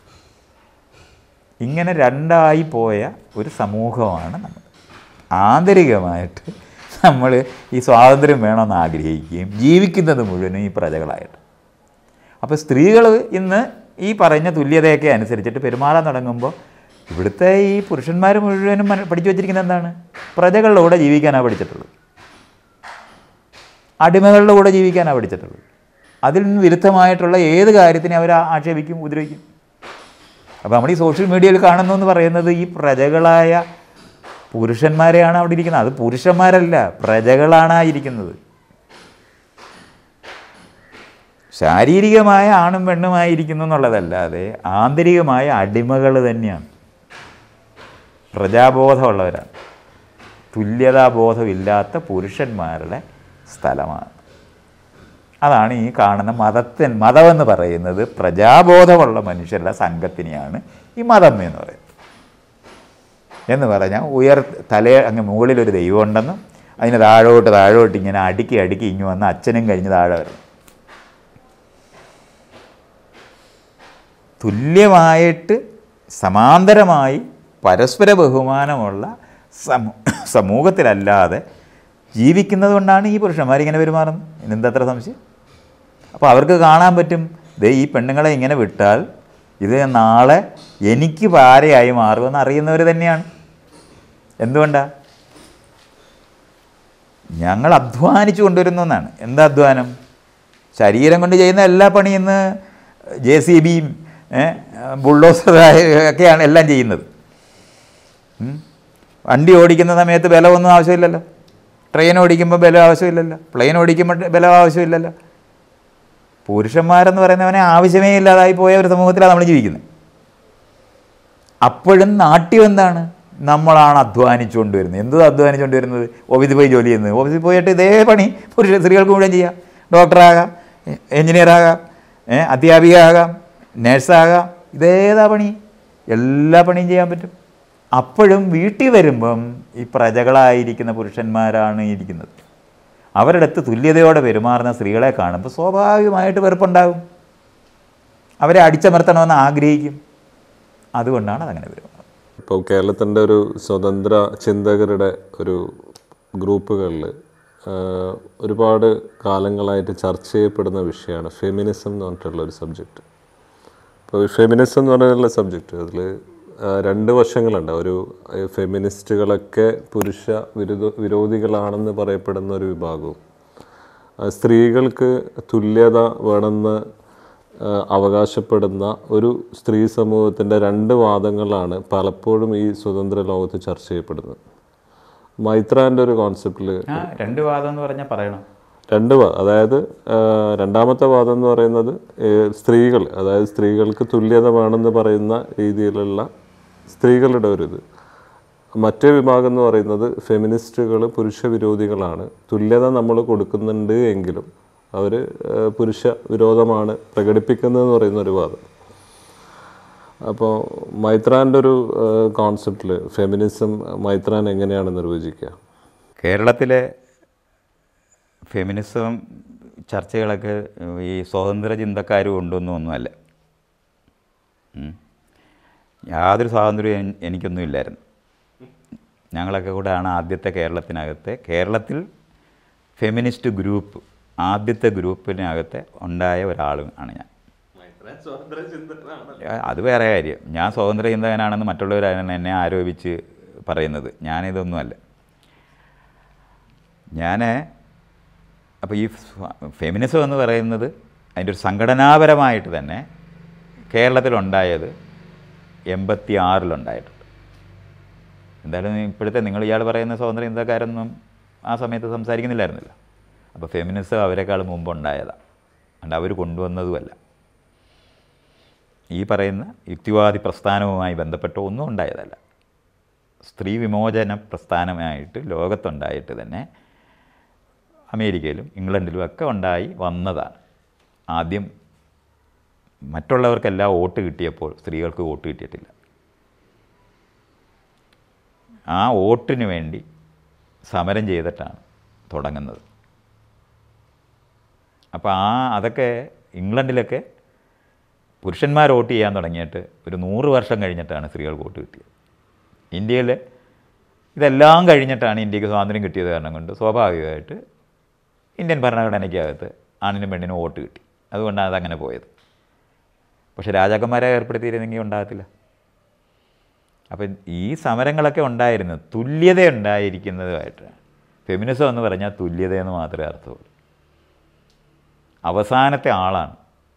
ഇങ്ങനെ രണ്ടായി പോയ ഒരു സമൂഹമാണ് നമ്മൾ ആന്തരികമായിട്ട് നമ്മൾ ഈ സ്വാതന്ത്ര്യം വേണമെന്ന് ആഗ്രഹിക്കുകയും ജീവിക്കുന്നത് മുഴുവനും ഈ പ്രജകളായിട്ട് അപ്പോൾ സ്ത്രീകൾ ഇന്ന് ഈ പറഞ്ഞ തുല്യതയൊക്കെ അനുസരിച്ചിട്ട് പെരുമാറാൻ തുടങ്ങുമ്പോൾ ഇവിടുത്തെ ഈ പുരുഷന്മാർ മുഴുവനും മന- പഠിച്ചു വച്ചിരിക്കുന്നത് എന്താണ് പ്രജകളുടെ കൂടെ ജീവിക്കാനാണ് പഠിച്ചിട്ടുള്ളത് അടിമകളുടെ കൂടെ ജീവിക്കാനാണ് പഠിച്ചിട്ടുള്ളത് അതിൽ നിന്ന് വിരുദ്ധമായിട്ടുള്ള ഏത് കാര്യത്തിനെ അവർ ആക്ഷേപിക്കും ഉപദ്രവിക്കും അപ്പോൾ നമ്മൾ ഈ സോഷ്യൽ മീഡിയയിൽ കാണുന്നു എന്ന് പറയുന്നത് ഈ പ്രജകളായ പുരുഷന്മാരെയാണ് അവിടെ ഇരിക്കുന്നത് അത് പുരുഷന്മാരല്ല പ്രജകളാണ് ആ ഇരിക്കുന്നത് ശാരീരികമായ ആണും പെണ്ണുമായിരിക്കുന്നു എന്നുള്ളതല്ലാതെ ആന്തരികമായ അടിമകൾ തന്നെയാണ് പ്രജാബോധമുള്ളവരാണ് തുല്യതാബോധമില്ലാത്ത പുരുഷന്മാരുടെ സ്ഥലമാണ് അതാണ് ഈ കാണുന്ന മതത്തിൻ മതമെന്ന് പറയുന്നത് പ്രജാബോധമുള്ള മനുഷ്യരുടെ സംഘത്തിനെയാണ് ഈ മതം എന്ന് പറയുന്നത് എന്ന് പറഞ്ഞാൽ ഉയർ തല അങ്ങ് മുകളിലൊരു ദൈവം ഉണ്ടെന്നും അതിന് താഴോട്ട് താഴോട്ട് ഇങ്ങനെ അടുക്കി അടുക്കി ഇങ്ങ് വന്ന് അച്ഛനും കഴിഞ്ഞ് താഴെ വരണം തുല്യമായിട്ട് സമാന്തരമായി പരസ്പര ബഹുമാനമുള്ള സമൂ സമൂഹത്തിലല്ലാതെ ജീവിക്കുന്നത് കൊണ്ടാണ് ഈ പുരുഷന്മാർ ഇങ്ങനെ പെരുമാറുന്നത് ഇന്നെന്തത്ര സംശയം അപ്പോൾ അവർക്ക് കാണാൻ പറ്റും ദേ ഈ പെണ്ണുങ്ങളെ ഇങ്ങനെ വിട്ടാൽ ഇത് നാളെ എനിക്ക് ഭാര്യയായി മാറുമെന്ന് അറിയുന്നവർ തന്നെയാണ് എന്തുകൊണ്ടാണ് ഞങ്ങൾ അധ്വാനിച്ചു കൊണ്ടുവരുന്നു എന്നാണ് എന്താ അധ്വാനം ശരീരം കൊണ്ട് ചെയ്യുന്ന എല്ലാ പണിയും ഇന്ന് ജെ സി ബിയും ബുൾഡോസർ ഒക്കെയാണ് എല്ലാം ചെയ്യുന്നത് ഉം. വണ്ടി ഓടിക്കുന്ന സമയത്ത് ബലമൊന്നും ആവശ്യമില്ലല്ലോ ട്രെയിൻ ഓടിക്കുമ്പോൾ ബലം ആവശ്യമില്ലല്ലോ പ്ലെയിൻ ഓടിക്കുമ്പോൾ ബലം ആവശ്യമില്ലല്ലോ പുരുഷന്മാരെന്ന് പറയുന്നവനെ ആവശ്യമേ ഇല്ലാതായി പോയ ഒരു സമൂഹത്തിലാണ് നമ്മൾ ജീവിക്കുന്നത് അപ്പോഴും നാട്യം എന്താണ് നമ്മളാണ് അധ്വാനിച്ചുകൊണ്ട് വരുന്നത് എന്ത് അധ്വാനിച്ചുകൊണ്ട് വരുന്നത് ഓഫീസിൽ പോയി ജോലി ചെയ്യുന്നത് ഓഫീസിൽ പോയിട്ട് ഇതേ പണി പുരുഷ സ്ത്രീകൾക്ക് മുഴുവൻ ചെയ്യാം ഡോക്ടറാകാം എഞ്ചിനീയർ ആകാം ഏ, അധ്യാപിക ആകാം നേഴ്സാകാം ഇതേതാ പണി എല്ലാ പണിയും ചെയ്യാൻ പറ്റും അപ്പോഴും വീട്ടിൽ വരുമ്പം ഈ പ്രജകളായിരിക്കുന്ന പുരുഷന്മാരാണ് ഇരിക്കുന്നത് അവരുടെ അടുത്ത് തുല്യതയോടെ പെരുമാറുന്ന സ്ത്രീകളെ കാണുമ്പോൾ സ്വാഭാവികമായിട്ട് വെറുപ്പുണ്ടാകും അവരെ അടിച്ചമർത്തണമെന്ന് ആഗ്രഹിക്കും അതുകൊണ്ടാണ് അതങ്ങനെ പെരുമാറുന്നത് ഇപ്പോൾ കേരളത്തിൻ്റെ ഒരു സ്വതന്ത്ര ചിന്തകരുടെ ഒരു ഗ്രൂപ്പുകളിൽ ഒരുപാട് കാലങ്ങളായിട്ട് ചർച്ച ചെയ്യപ്പെടുന്ന വിഷയമാണ് ഫെമിനിസം എന്ന് പറഞ്ഞിട്ടുള്ള ഒരു സബ്ജക്റ്റ് ഇപ്പോൾ ഫെമിനിസം എന്ന് പറഞ്ഞിട്ടുള്ള സബ്ജക്റ്റ് അതിൽ രണ്ട് വശങ്ങളുണ്ട് ഒരു ഏഹ്, ഫെമിനിസ്റ്റുകളൊക്കെ പുരുഷ വിരുദ്ധ വിരോധികളാണെന്ന് പറയപ്പെടുന്ന ഒരു വിഭാഗവും ആ, സ്ത്രീകൾക്ക് തുല്യത വേണമെന്ന് ആ, അവകാശപ്പെടുന്ന ഒരു സ്ത്രീ സമൂഹത്തിൻ്റെ രണ്ട് വാദങ്ങളാണ് പലപ്പോഴും ഈ സ്വതന്ത്ര ലോകത്ത് ചർച്ച ചെയ്യപ്പെടുന്നത് മൈത്രാൻ്റെ ഒരു കോൺസെപ്റ്റിൽ ആ രണ്ട് വാദം എന്ന് പറഞ്ഞാൽ പറയണം രണ്ട് വാ അതായത് ആ, രണ്ടാമത്തെ വാദം എന്ന് പറയുന്നത് ഏ, സ്ത്രീകൾ അതായത് സ്ത്രീകൾക്ക് തുല്യത വേണമെന്ന് പറയുന്ന രീതിയിലുള്ള സ്ത്രീകളുടെ ഒരു ഇത് മറ്റേ വിഭാഗം എന്ന് പറയുന്നത് ഫെമിനിസ്റ്റുകൾ പുരുഷ വിരോധികളാണ് തുല്യത നമ്മൾ കൊടുക്കുന്നുണ്ട് എങ്കിലും അവർ പുരുഷ വിരോധമാണ് പ്രകടിപ്പിക്കുന്നതെന്ന് പറയുന്ന ഒരു വാദം അപ്പോൾ മൈത്രാൻ്റെ ഒരു കോൺസെപ്റ്റിൽ ഫെമിനിസം മൈത്രാൻ എങ്ങനെയാണ് നിർവചിക്കുക കേരളത്തിലെ ഫെമിനിസം ചർച്ചകളൊക്കെ ഈ സ്വതന്ത്ര ചിന്തക്കാരും കൊണ്ടൊന്നും ഒന്നുമല്ല ഉം. യാതൊരു സ്വാതന്ത്ര്യവും എൻ- എനിക്കൊന്നും ഇല്ലായിരുന്നു ഞങ്ങളൊക്കെ കൂടെയാണ് ആദ്യത്തെ കേരളത്തിനകത്തെ കേരളത്തിൽ ഫെമിനിസ്റ്റ് ഗ്രൂപ്പ് ആദ്യത്തെ ഗ്രൂപ്പിനകത്തെ ഉണ്ടായ ഒരാളും ആണ് ഞാൻ അത് വേറെ കാര്യം ഞാൻ സ്വതന്ത്ര ചിന്തകനാണെന്ന് മറ്റുള്ളവരാണ് എന്നെ ആരോപിച്ച് പറയുന്നത് ഞാനിതൊന്നുമല്ല ഞാൻ അപ്പോൾ ഈ ഫെമിനിസം എന്ന് പറയുന്നത് അതിൻ്റെ ഒരു സംഘടനാപരമായിട്ട് തന്നെ കേരളത്തിലുണ്ടായത് എൺപത്തി ആറിലുണ്ടായിട്ടുണ്ട് എന്തായാലും ഇപ്പോഴത്തെ നിങ്ങൾ ഇയാൾ പറയുന്ന സ്വതന്ത്ര ചിന്തക്കാരൊന്നും ആ സമയത്ത് സംസാരിക്കുന്നില്ലായിരുന്നില്ല അപ്പോൾ ഫെമിനിസം അവരെക്കാൾ മുമ്പ് ഉണ്ടായതാണ് അതുകൊണ്ട് അവർ കൊണ്ടുവന്നതുമല്ല ഈ പറയുന്ന യുക്തിവാദി പ്രസ്ഥാനവുമായി ബന്ധപ്പെട്ട ഒന്നും ഉണ്ടായതല്ല സ്ത്രീ വിമോചന പ്രസ്ഥാനമായിട്ട് ലോകത്തുണ്ടായിട്ട് തന്നെ അമേരിക്കയിലും ഇംഗ്ലണ്ടിലും ഒക്കെ ഉണ്ടായി വന്നതാണ് ആദ്യം മറ്റുള്ളവർക്കെല്ലാം വോട്ട് കിട്ടിയപ്പോൾ സ്ത്രീകൾക്ക് വോട്ട് കിട്ടിയിട്ടില്ല ആ വോട്ടിന് വേണ്ടി സമരം ചെയ്തിട്ടാണ് തുടങ്ങുന്നത് അപ്പോൾ ആ അതൊക്കെ ഇംഗ്ലണ്ടിലൊക്കെ പുരുഷന്മാർ വോട്ട് ചെയ്യാൻ തുടങ്ങിയിട്ട് ഒരു നൂറ് വർഷം കഴിഞ്ഞിട്ടാണ് സ്ത്രീകൾക്ക് വോട്ട് കിട്ടിയത് ഇന്ത്യയിൽ ഇതെല്ലാം കഴിഞ്ഞിട്ടാണ് ഇന്ത്യക്ക് സ്വാതന്ത്ര്യം കിട്ടിയത് കാരണം കൊണ്ട് സ്വാഭാവികമായിട്ട് ഇന്ത്യൻ ഭരണഘടനയ്ക്കകത്ത് ആണിനും പെണ്ണിനും വോട്ട് കിട്ടി അതുകൊണ്ടാണ് അതങ്ങനെ പോയത് പക്ഷേ രാജാക്കന്മാരെ ഏർപ്പെടുത്തിയിരുന്നെങ്കിൽ ഉണ്ടാകത്തില്ല അപ്പം ഈ സമരങ്ങളൊക്കെ ഉണ്ടായിരുന്നു തുല്യത ഉണ്ടായിരിക്കുന്നതുമായിട്ടാണ് ഫെമിനിസം എന്ന് പറഞ്ഞാൽ തുല്യതയെന്ന് മാത്രമേ അർത്ഥമുള്ളൂ അവസാനത്തെ ആളാണ്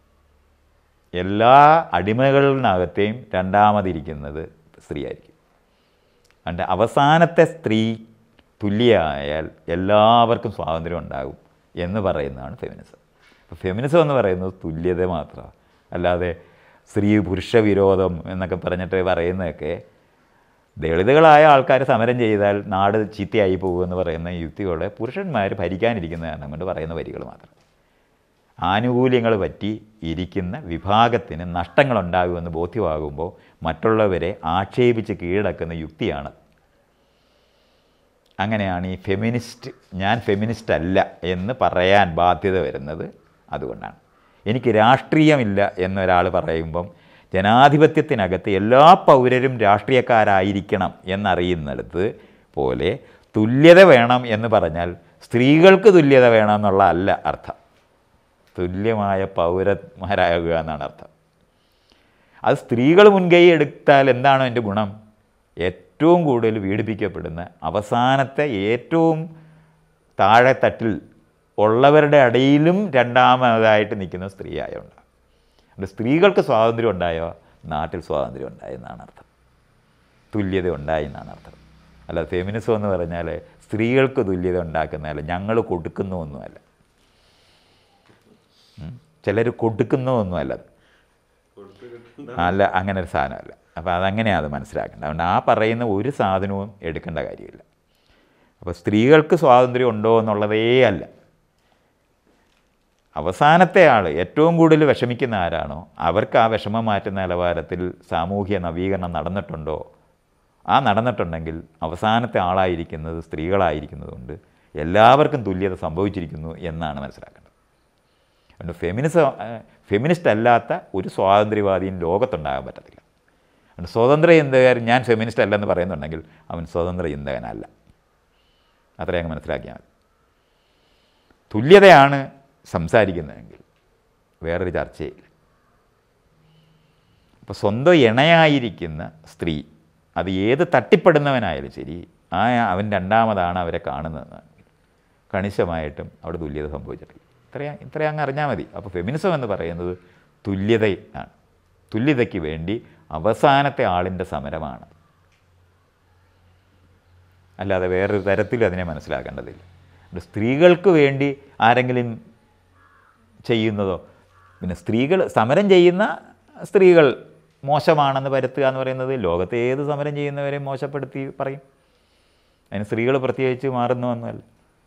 എല്ലാ അടിമകളിനകത്തെയും രണ്ടാമതിരിക്കുന്നത് സ്ത്രീയായിരിക്കും അതുകൊണ്ട് അവസാനത്തെ സ്ത്രീ തുല്യയായാൽ എല്ലാവർക്കും സ്വാതന്ത്ര്യം ഉണ്ടാകും എന്ന് പറയുന്നതാണ് ഫെമിനിസം അപ്പോൾ ഫെമിനിസം എന്ന് പറയുന്നത് തുല്യത മാത്രമാണ് അല്ലാതെ സ്ത്രീ പുരുഷ വിരോധം എന്നൊക്കെ പറഞ്ഞിട്ട് പറയുന്നതൊക്കെ ദളിതുകളായ ആൾക്കാർ സമരം ചെയ്താൽ നാട് ചീത്തയായി പോകുമെന്ന് പറയുന്ന യുക്തികളെ പുരുഷന്മാർ ഭരിക്കാനിരിക്കുന്ന കാരണം കൊണ്ട് പറയുന്ന വരികൾ മാത്രം ആനുകൂല്യങ്ങൾ പറ്റി ഇരിക്കുന്ന വിഭാഗത്തിന് നഷ്ടങ്ങളുണ്ടാകുമെന്ന് ബോധ്യമാകുമ്പോൾ മറ്റുള്ളവരെ ആക്ഷേപിച്ച് കീഴടക്കുന്ന യുക്തിയാണ് അങ്ങനെയാണ് ഈ ഫെമിനിസ്റ്റ് ഞാൻ ഫെമിനിസ്റ്റ് അല്ല എന്ന് പറയാൻ ബാധ്യത വരുന്നത് അതുകൊണ്ടാണ് എനിക്ക് രാഷ്ട്രീയമില്ല എന്നൊരാൾ പറയുമ്പം ജനാധിപത്യത്തിനകത്ത് എല്ലാ പൗരരും രാഷ്ട്രീയക്കാരായിരിക്കണം എന്നറിയുന്നിടത്ത് പോലെ തുല്യത വേണം എന്ന് പറഞ്ഞാൽ സ്ത്രീകൾക്ക് തുല്യത വേണം എന്നുള്ള അല്ല അർത്ഥം തുല്യമായ പൗരന്മാരാകുക എന്നാണ് അർത്ഥം അത് സ്ത്രീകൾ മുൻകൈ എടുത്താൽ എന്താണ് അതിൻ്റെ ഗുണം ഏറ്റവും കൂടുതൽ പീഡിപ്പിക്കപ്പെടുന്ന അവസാനത്തെ ഏറ്റവും താഴെത്തട്ടിൽ ഉള്ളവരുടെ ഇടയിലും രണ്ടാമതായിട്ട് നിൽക്കുന്ന സ്ത്രീ ആയതുകൊണ്ട് അതുകൊണ്ട് സ്ത്രീകൾക്ക് സ്വാതന്ത്ര്യം ഉണ്ടായോ നാട്ടിൽ സ്വാതന്ത്ര്യം ഉണ്ടായി എന്നാണ് അർത്ഥം തുല്യത ഉണ്ടായി എന്നാണ് അർത്ഥം അല്ല ഫെമിനിസം എന്ന് പറഞ്ഞാൽ സ്ത്രീകൾക്ക് തുല്യത ഉണ്ടാക്കുന്നതല്ല ഞങ്ങൾ കൊടുക്കുന്നൊന്നുമല്ല ചിലർ കൊടുക്കുന്നതൊന്നുമല്ല അത് അല്ല അങ്ങനെ ഒരു സാധനമല്ല അപ്പോൾ അതങ്ങനെയാണ് അത് മനസ്സിലാക്കേണ്ടത് അതുകൊണ്ട് ആ പറയുന്ന ഒരു സാധനവും എടുക്കേണ്ട കാര്യമില്ല അപ്പോൾ സ്ത്രീകൾക്ക് സ്വാതന്ത്ര്യം ഉണ്ടോ എന്നുള്ളതേ അല്ല അവസാനത്തെ ആൾ ഏറ്റവും കൂടുതൽ വിഷമിക്കുന്ന ആരാണോ അവർക്ക് ആ വിഷമം മാറ്റുന്ന നിലവാരത്തിൽ സാമൂഹ്യ നവീകരണം നടന്നിട്ടുണ്ടോ ആ നടന്നിട്ടുണ്ടെങ്കിൽ അവസാനത്തെ ആളായിരിക്കുന്നത് സ്ത്രീകളായിരിക്കുന്നത് കൊണ്ട് എല്ലാവർക്കും തുല്യത സംഭവിച്ചിരിക്കുന്നു എന്നാണ് മനസ്സിലാക്കേണ്ടത് അതുകൊണ്ട് ഫെമിനിസം ഫെമിനിസ്റ്റ് അല്ലാത്ത ഒരു സ്വാതന്ത്ര്യവാദിയും ലോകത്തുണ്ടാകാൻ പറ്റത്തില്ല അതുകൊണ്ട് സ്വതന്ത്ര ചിന്തകാരൻ ഞാൻ ഫെമിനിസ്റ്റ് അല്ലെന്ന് പറയുന്നുണ്ടെങ്കിൽ അവൻ സ്വതന്ത്ര ചിന്തകനല്ല അത്രയും അങ്ങ് മനസ്സിലാക്കിയാൽ മതി തുല്യതയാണ് സംസാരിക്കുന്നതെങ്കിൽ വേറൊരു ചർച്ചയില്ല അപ്പോൾ സ്വന്തം ഇണയായിരിക്കുന്ന സ്ത്രീ അത് ഏത് തട്ടിപ്പെടുന്നവനായാലും ശരി ആ അവൻ രണ്ടാമതാണ് അവരെ കാണുന്നതെന്ന് കണിശമായിട്ടും അവിടെ തുല്യത സംഭവിച്ചിട്ടില്ല ഇത്രയും ഇത്രയും അങ്ങ് അറിഞ്ഞാൽ മതി അപ്പോൾ ഫെമിനിസം എന്ന് പറയുന്നത് തുല്യതയാണ് തുല്യതയ്ക്ക് വേണ്ടി അവസാനത്തെ ആളിൻ്റെ സമരമാണ് അല്ലാതെ വേറൊരു തരത്തിലും അതിനെ മനസ്സിലാക്കേണ്ടതില്ല അതുകൊണ്ട് സ്ത്രീകൾക്ക് വേണ്ടി ആരെങ്കിലും ചെയ്യുന്നതോ പിന്നെ സ്ത്രീകൾ സമരം ചെയ്യുന്ന സ്ത്രീകൾ മോശമാണെന്ന് പരത്തുക എന്ന് പറയുന്നത് ലോകത്തെ ഏത് സമരം ചെയ്യുന്നവരെയും മോശപ്പെടുത്തി പറയും അതിന് സ്ത്രീകൾ പ്രത്യേകിച്ച് മാറുന്നു എന്നല്ല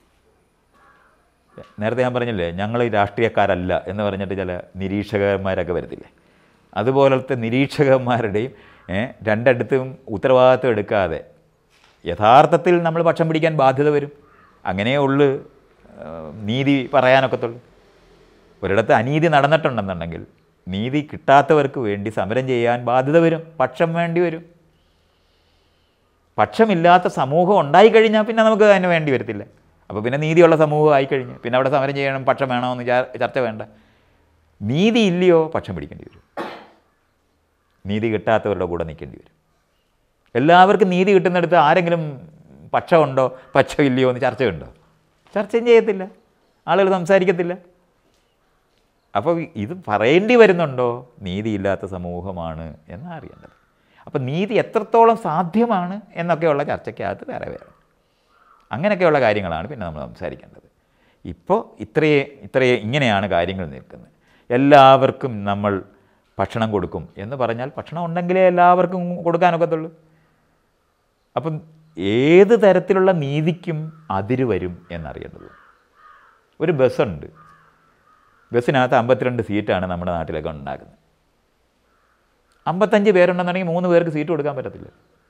നേരത്തെ ഞാൻ പറഞ്ഞില്ലേ ഞങ്ങൾ രാഷ്ട്രീയക്കാരല്ല എന്ന് പറഞ്ഞിട്ട് ചില നിരീക്ഷകന്മാരൊക്കെ വരത്തില്ലേ അതുപോലത്തെ നിരീക്ഷകന്മാരുടെയും ഏ, രണ്ടിടത്തും ഉത്തരവാദിത്വം എടുക്കാതെ യഥാർത്ഥത്തിൽ നമ്മൾ പക്ഷം പിടിക്കാൻ ബാധ്യത വരും അങ്ങനെയേ ഉള്ളു ആ, നീതി പറയാനൊക്കത്തുള്ളൂ ഒരിടത്ത് അനീതി നടന്നിട്ടുണ്ടെന്നുണ്ടെങ്കിൽ നീതി കിട്ടാത്തവർക്ക് വേണ്ടി സമരം ചെയ്യാൻ ബാധ്യത വരും പക്ഷം വേണ്ടി വരും പക്ഷമില്ലാത്ത സമൂഹം ഉണ്ടായിക്കഴിഞ്ഞാൽ പിന്നെ നമുക്ക് അതിന് വേണ്ടി വരത്തില്ല അപ്പോൾ പിന്നെ നീതിയുള്ള സമൂഹം ആയിക്കഴിഞ്ഞ് പിന്നെ അവിടെ സമരം ചെയ്യണം പക്ഷം വേണമെന്ന് ചാ- ചർച്ച വേണ്ട നീതി ഇല്ലയോ പക്ഷം പിടിക്കേണ്ടി വരും നീതി കിട്ടാത്തവരുടെ കൂടെ നിൽക്കേണ്ടി വരും എല്ലാവർക്കും നീതി കിട്ടുന്നിടത്ത് ആരെങ്കിലും പക്ഷമുണ്ടോ പക്ഷമില്ലയോ എന്ന് ചർച്ചയുണ്ടോ ചർച്ചയും ചെയ്യത്തില്ല ആളുകൾ സംസാരിക്കത്തില്ല അപ്പോൾ ഇത് പറയേണ്ടി വരുന്നുണ്ടോ നീതിയില്ലാത്ത സമൂഹമാണ് എന്നാണ് അറിയേണ്ടത് അപ്പോൾ നീതി എത്രത്തോളം സാധ്യമാണ് എന്നൊക്കെയുള്ള ചർച്ചയ്ക്കകത്ത് വേറെ വേറെ അങ്ങനെയൊക്കെയുള്ള കാര്യങ്ങളാണ് പിന്നെ നമ്മൾ സംസാരിക്കേണ്ടത് ഇപ്പോൾ ഇത്രയേ ഇത്രയേ ഇങ്ങനെയാണ് കാര്യങ്ങൾ നിൽക്കുന്നത് എല്ലാവർക്കും നമ്മൾ ഭക്ഷണം കൊടുക്കും എന്ന് പറഞ്ഞാൽ ഭക്ഷണം ഉണ്ടെങ്കിലേ എല്ലാവർക്കും കൊടുക്കാനൊക്കത്തുള്ളൂ അപ്പം ഏത് തരത്തിലുള്ള നീതിക്കും അതിര് വരും എന്നറിയേണ്ടത് ഒരു ബസ്സുണ്ട് ബസ്സിനകത്ത് അമ്പത്തിരണ്ട് സീറ്റാണ് നമ്മുടെ നാട്ടിലൊക്കെ ഉണ്ടാക്കുന്നത് അമ്പത്തഞ്ച് പേരുണ്ടെന്നുണ്ടെങ്കിൽ മൂന്ന് പേർക്ക് സീറ്റ് കൊടുക്കാൻ പറ്റത്തില്ല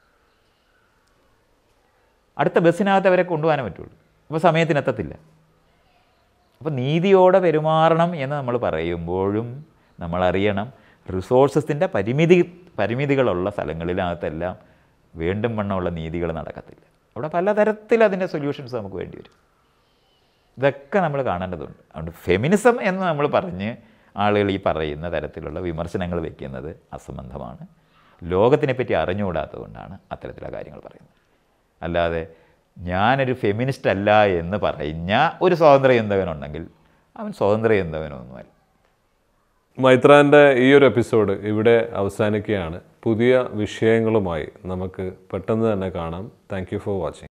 അടുത്ത ബസ്സിനകത്ത് അവരെ കൊണ്ടുപോകാനേ പറ്റുള്ളൂ അപ്പോൾ സമയത്തിനെത്തത്തില്ല അപ്പോൾ നീതിയോടെ പെരുമാറണം എന്ന് നമ്മൾ പറയുമ്പോഴും നമ്മൾ അറിയണം റിസോഴ്സസിൻ്റെ പരിമിതി പരിമിതികളുള്ള സ്ഥലങ്ങളിനകത്തെല്ലാം വേണ്ടും വണ്ണമുള്ള നീതികൾ നടക്കത്തില്ല അവിടെ പലതരത്തിൽ അതിൻ്റെ സൊല്യൂഷൻസ് നമുക്ക് വേണ്ടി വരും ഇതൊക്കെ നമ്മൾ കാണേണ്ടതുണ്ട് അതുകൊണ്ട് ഫെമിനിസം എന്ന് നമ്മൾ പറഞ്ഞ് ആളുകൾ ഈ പറയുന്ന തരത്തിലുള്ള വിമർശനങ്ങൾ വെക്കുന്നത് അസംബന്ധമാണ് ലോകത്തിനെ പറ്റി അറിഞ്ഞുകൂടാത്തതുകൊണ്ടാണ് അത്തരത്തിലുള്ള കാര്യങ്ങൾ പറയുന്നത് അല്ലാതെ ഞാനൊരു ഫെമിനിസ്റ്റ് അല്ല എന്ന് പറഞ്ഞ ഒരു സ്വാതന്ത്ര്യ ചിന്തകനുണ്ടെങ്കിൽ അവൻ സ്വാതന്ത്ര്യ ചിന്തകനൊന്നുമല്ല മൈത്രാൻ്റെ ഈ ഒരു എപ്പിസോഡ് ഇവിടെ അവസാനിക്കുകയാണ് പുതിയ വിഷയങ്ങളുമായി നമുക്ക് പെട്ടെന്ന് തന്നെ കാണാം താങ്ക് യു ഫോർ വാച്ചിങ്